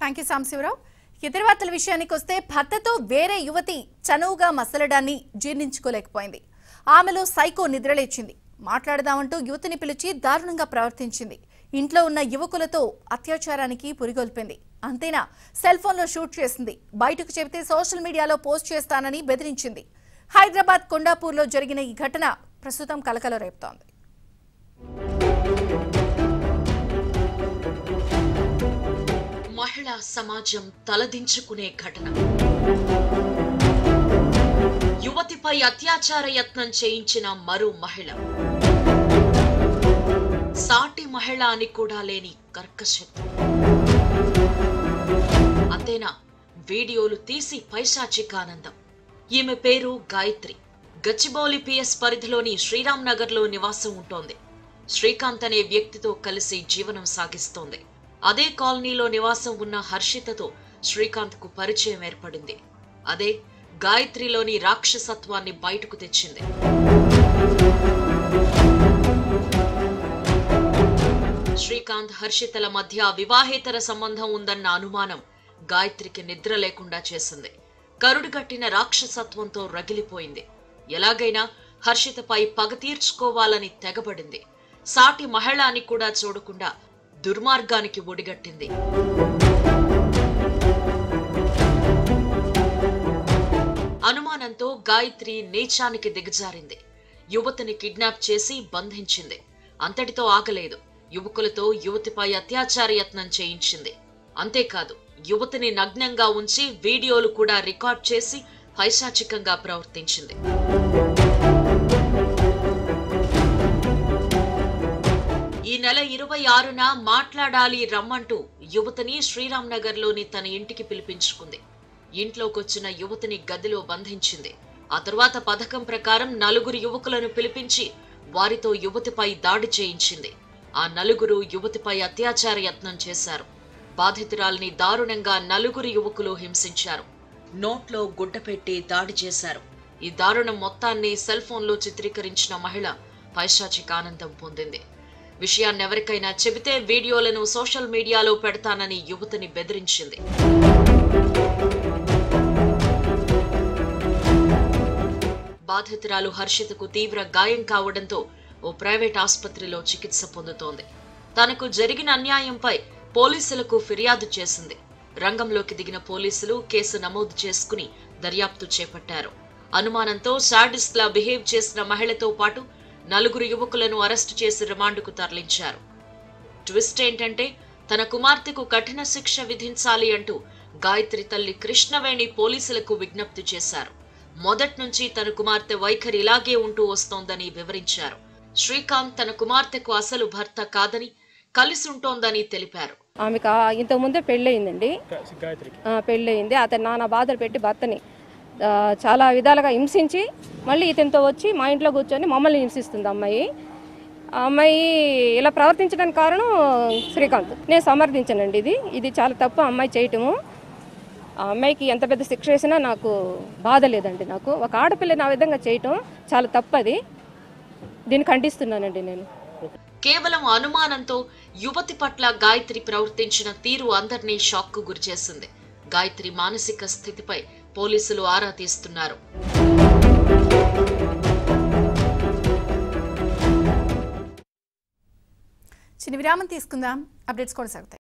thank you Samsivarao ఇతర వార్తల విషయానికి వస్తే భర్తతో వేరే యువతి చనువుగా మసలడాన్ని జీర్ణించుకోలేకపోయింది ఆమెలో సైకో నిద్రలేచింది మాట్లాడదామంటూ యువతిని పిలిచి దారుణంగా ప్రవర్తించింది ఇంట్లో ఉన్న యువకులతో అత్యాచారానికి పురిగొల్పింది అంతేనా సెల్ ఫోన్లో షూట్ చేసింది బయటకు చెబితే సోషల్ మీడియాలో పోస్ట్ చేస్తానని బెదిరించింది హైదరాబాద్ కొండాపూర్లో జరిగిన ఈ ఘటన ప్రస్తుతం కలకల రేపుతోంది మహిళా సమాజం తలదించుకునే ఘటన యువతిపై అత్యాచార యత్నం చేయించిన మరో మహిళ సాటి మహిళ అని కూడా లేని కర్కశక్తి అంతేనా వీడియోలు తీసి పైశాచికానందం ఈమె పేరు గాయత్రి గచ్చిబౌలి పిఎస్ పరిధిలోని శ్రీరామ్ నగర్ లో నివాసం ఉంటోంది శ్రీకాంత్ అనే వ్యక్తితో కలిసి జీవనం సాగిస్తోంది అదే కాలనీలో నివాసం ఉన్న హర్షితతో శ్రీకాంత్ కు పరిచయం ఏర్పడింది అదే గాయత్రిలోని రాక్షసత్వాన్ని బయటకు తెచ్చింది శ్రీకాంత్ హర్షితల మధ్య వివాహేతర సంబంధం ఉందన్న అనుమానం గాయత్రికి నిద్ర లేకుండా చేసింది కరుడుగట్టిన రాక్షసత్వంతో రగిలిపోయింది ఎలాగైనా హర్షితపై పగ తీర్చుకోవాలని తెగబడింది సాటి మహిళ అని కూడా చూడకుండా దుర్మార్గానికి ఒడిగట్టింది అనుమానంతో గాయత్రి నీచానికి దిగజారింది యువతిని కిడ్నాప్ చేసి బంధించింది అంతటితో ఆగలేదు యువకులతో యువతిపై అత్యాచార యత్నం చేయించింది అంతేకాదు యువతిని నగ్నంగా ఉంచి వీడియోలు కూడా రికార్డ్ చేసి పైశాచికంగా ప్రవర్తించింది ఈ నెల ఇరవై ఆరున మాట్లాడాలి రమ్మంటూ యువతిని శ్రీరామ్ నగర్ లోని తన ఇంటికి పిలిపించుకుంది ఇంట్లోకొచ్చిన యువతిని గదిలో బంధించింది ఆ తరువాత పథకం ప్రకారం నలుగురు యువకులను పిలిపించి వారితో యువతిపై దాడి చేయించింది ఆ నలుగురు యువతిపై అత్యాచార యత్నం చేశారు బాధితురాలిని దారుణంగా నలుగురు యువకులు హింసించారు నోట్లో గుడ్డ పెట్టి దాడి చేశారు ఈ దారుణం మొత్తాన్ని సెల్ ఫోన్లో చిత్రీకరించిన మహిళ పైశాచిక ఆనందం పొందింది విషయాన్ని ఎవరికైనా చెబితే వీడియోలను సోషల్ మీడియాలో పెడతానని యువతిని బెదిరించింది బాధితురాలు హర్షితకు తీవ్ర గాయం కావడంతో ఓ ప్రైవేట్ ఆసుపత్రిలో చికిత్స పొందుతోంది తనకు జరిగిన అన్యాయంపై పోలీసులకు ఫిర్యాదు చేసింది రంగంలోకి దిగిన పోలీసులు కేసు నమోదు చేసుకుని దర్యాప్తు చేపట్టారు అనుమానంతో సాడిస్ట్లా బిహేవ్ చేసిన మహిళతో పాటు నలుగురు యువకులను అరెస్టు చేసి రిమాండ్కు తరలించారు ట్విస్ట్ ఏంటంటే తన కుమార్తెకు కఠిన శిక్ష విధించాలి అంటూ గాయత్రి తల్లి కృష్ణవేణి పోలీసులకు విజ్ఞప్తి చేశారు మొదటి నుంచి తన కుమార్తె వైఖరి ఇలాగే ఉంటూ వస్తోందని వివరించారు శ్రీకాంత్ తన కుమార్తెకు అసలు భర్త కాదని కలిసి ఉంటోందని తెలిపారు ఆమెకు ఆ- ఇంతకుముందే పెళ్ళయిందండి గాయత్రికి ఆ, పెళ్ళయింది అతను నానా బాధలు పెట్టి భర్తని ఆ, చాలా విధాలుగా హింసించి మళ్ళీ ఇతనితో వచ్చి మా ఇంట్లో కూర్చొని మమ్మల్ని హింసిస్తుంది అమ్మాయి ఆ అమ్మాయి ఇలా ప్రవర్తించడానికి కారణం శ్రీకాంత్ నేను సమర్థించానండి ఇది ఇది చాలా తప్పు ఆ అమ్మాయి చేయటము ఆ అమ్మాయికి ఎంత పెద్ద శిక్ష వేసినా నాకు బాధ లేదండి నాకు ఒక ఆడపిల్ల నా విధంగా చేయటం చాలా తప్పు అది దీన్ని ఖండిస్తున్నానండి నేను కేవలం అనుమానంతో యువతి పట్ల గాయత్రి ప్రవర్తించిన తీరు అందరినీ షాక్ కు గురిచేసింది గాయత్రి మానసిక స్థితిపై పోలీసులు ఆరా తీస్తున్నారు చిన్న విరామం తీసుకుందాం అప్డేట్స్ కొనసాగుతాయి